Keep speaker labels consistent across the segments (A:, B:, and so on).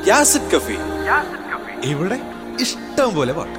A: യാസിഡ് കഫി ഇവിടെ ഇഷ്ടം പോലെ പാട്ട്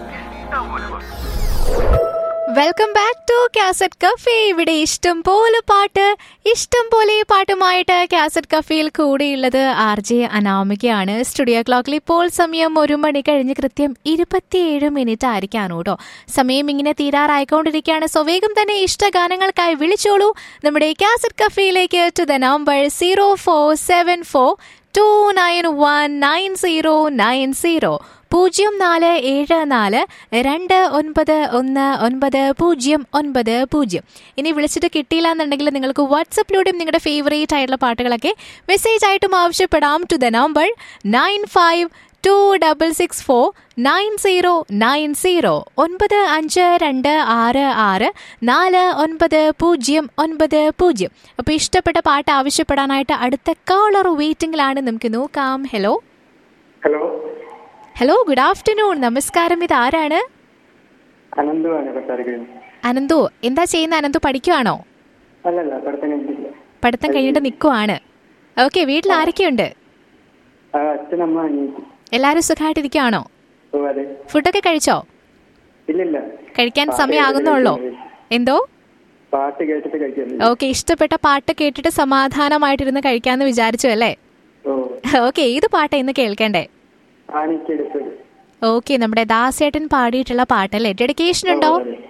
B: welcome back to cassette cafe ഇവിടെ ഇഷ്ടം പോലെ പാട്ട് ഇഷ്ടം പോലെ പാട്ടുമായിട്ട് കാസറ്റ് കഫേയിൽ കൂടെയുള്ളത് ആർ ജെ അനാമികയാണ് സ്റ്റുഡിയോ ക്ലോക്കിൽ ഇപ്പോൾ സമയം ഒരു മണി കഴിഞ്ഞ് കൃത്യം ഇരുപത്തിയേഴ് മിനിറ്റ് ആയിരിക്കാണ് കേട്ടോ സമയം ഇങ്ങനെ തീരാറായിക്കൊണ്ടിരിക്കുകയാണ് സോ വേഗം തന്നെ ഇഷ്ടഗാനങ്ങൾക്കായി വിളിച്ചോളൂ നമ്മുടെ കാസറ്റ് കഫേയിലേക്ക് to the number zero four seven four two nine one nine zero nine zero പൂജ്യം നാല് ഏഴ് നാല് രണ്ട് ഒൻപത് ഒന്ന് ഒൻപത് പൂജ്യം ഒൻപത് പൂജ്യം ഇനി വിളിച്ചിട്ട് കിട്ടിയില്ല എന്നുണ്ടെങ്കിൽ നിങ്ങൾക്ക് വാട്സപ്പിലൂടെയും നിങ്ങളുടെ ഫേവറേറ്റ് ആയിട്ടുള്ള പാട്ടുകളൊക്കെ മെസ്സേജ് ആയിട്ടും ആവശ്യപ്പെടാം to the number nine five two double six four nine zero nine zero ഒൻപത് അഞ്ച് രണ്ട് ആറ് ആറ് നാല് ഒൻപത് പൂജ്യം ഒൻപത് പൂജ്യം അപ്പോൾ ഇഷ്ടപ്പെട്ട പാട്ട് ആവശ്യപ്പെടാനായിട്ട് അടുത്ത കോളർ വെയിറ്റിംഗിലാണ് നമുക്ക് നോക്കാം hello
C: hello
B: hello good afternoon നമസ്കാരം ഇത് ആരാണ്
C: അനന്തുവാണ് കൊട്ടാരക്കര
B: അനന്തു എന്താ ചെയ്യുന്ന അനന്തു പഠിക്കുവാണോ
C: അല്ലല്ല പഠിത്തം കഴിഞ്ഞിട്ടില്ല
B: പഠിത്തം കഴിഞ്ഞിട്ട് നിൽക്കുവാണ് ഓക്കെ വീട്ടിൽ ആരൊക്കെയുണ്ട്
C: ആ അച്ഛനമ്മ അനിയത്തി
B: എല്ലാവരും സുഖമായിട്ടിരിക്കുവാണോ
C: ഓ അതെ
B: ഫുഡൊക്കെ കഴിച്ചോ
C: ഇല്ലില്ല
B: കഴിക്കാൻ
C: പാട്ട്
B: സമയമാകുന്നുള്ളോ
C: കേട്ടിട്ട്
B: എന്തോ
C: പാട്ട് കേട്ടിട്ട് കഴിക്കുന്നു
B: ഓക്കെ ഇഷ്ടപ്പെട്ട പാട്ട് കേട്ടിട്ട് സമാധാനമായിട്ടിരുന്ന് കഴിക്കാന്ന് വിചാരിച്ചു അല്ലേ
C: ഓ
B: ഓക്കെ ഏത് പാട്ടാ ഇന്ന് കേൾക്കണ്ടേ
C: ആനയ്ക്കെടുത്തത്
B: ഓക്കെ നമ്മുടെ ദാസേട്ടൻ പാടിയിട്ടുള്ള പാട്ടല്ലേ ഡെഡിക്കേഷൻ ഉണ്ടോ
C: ഓ, അതെ.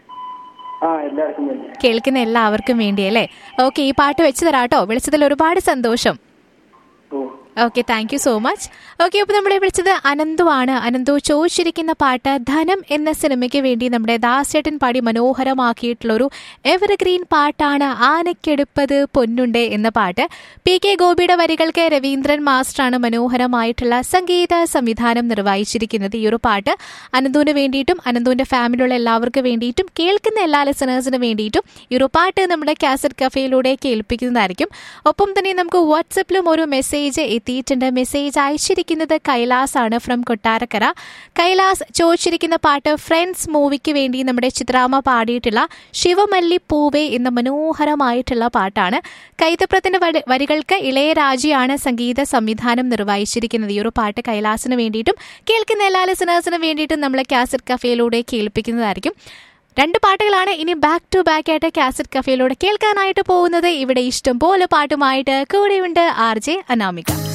C: ആ എല്ലാവർക്കും വേണ്ടി
B: കേൾക്കുന്ന എല്ലാവർക്കും വേണ്ടിയല്ലേ ഓക്കെ ഈ പാട്ട് വെച്ച് തരാട്ടോ വിളിച്ചതിൽ ഒരുപാട് സന്തോഷം
C: oh
B: okay thank you so much okay അപ്പോൾ നമ്മളെ വിളിച്ചത് അനന്തു ആണ് അനന്തു ചോദിച്ചിരിക്കുന്ന പാട്ട് ധനം എന്ന സിനിമയ്ക്ക് വേണ്ടി നമ്മുടെ ദാസേട്ടൻ പാടി മനോഹരമാക്കിയിട്ടുള്ള ഒരു എവർഗ്രീൻ പാട്ടാണ് ആനക്കെടുപ്പത് പൊന്നുണ്ടേ എന്ന പാട്ട് പി കെ ഗോപിയുടെ വരികൾക്ക് രവീന്ദ്രൻ മാസ്റ്ററാണ് മനോഹരമായിട്ടുള്ള സംഗീത സംവിധാനം നിർവഹിച്ചിരിക്കുന്നത് ഈ ഒരു പാട്ട് അനന്തുവിന് വേണ്ടിയിട്ടും അനന്തുവിന്റെ ഫാമിലിയുള്ള എല്ലാവർക്കും വേണ്ടിയിട്ടും കേൾക്കുന്ന എല്ലാ ലിസണേഴ്സിന് വേണ്ടിയിട്ടും ഈ ഒരു പാട്ട് നമ്മുടെ കാസറ്റ് കഫേയിലൂടെ കേൾപ്പിക്കുന്നതായിരിക്കും ഒപ്പം തന്നെ നമുക്ക് വാട്സപ്പിലും ഒരു മെസ്സേജ് എത്തിയിട്ടുണ്ട് മെസ്സേജ് അയച്ചിരിക്കുന്നത് കൈലാസ് ആണ് ഫ്രം കൊട്ടാരക്കര കൈലാസ് ചോദിച്ചിരിക്കുന്ന പാട്ട് ഫ്രണ്ട്സ് മൂവിക്ക് വേണ്ടി നമ്മുടെ ചിത്രാമ്മ പാടിയിട്ടുള്ള ശിവമല്ലി പൂവേ എന്ന മനോഹരമായിട്ടുള്ള പാട്ടാണ് കൈതപ്രത്തിന്റെ വരി- വരികൾക്ക് ഇളയരാജയാണ് സംഗീത സംവിധാനം നിർവഹിച്ചിരിക്കുന്നത് ഈ ഒരു പാട്ട് കൈലാസിന് വേണ്ടിയിട്ടും കേൾക്കുന്ന എല്ലാ ലിസണേഴ്സിനും വേണ്ടിയിട്ടും നമ്മൾ കാസറ്റ് കഫേയിലൂടെ കേൾപ്പിക്കുന്നതായിരിക്കും രണ്ട് പാട്ടുകളാണ് ഇനി ബാക്ക് ടു ബാക്ക് ആയിട്ട് കാസറ്റ് കഫേയിലൂടെ കേൾക്കാനായിട്ട് പോകുന്നത് ഇവിടെ ഇഷ്ടം പോലെ പാട്ടുമായിട്ട് കൂടെയുണ്ട് ആർ ജെ അനാമിക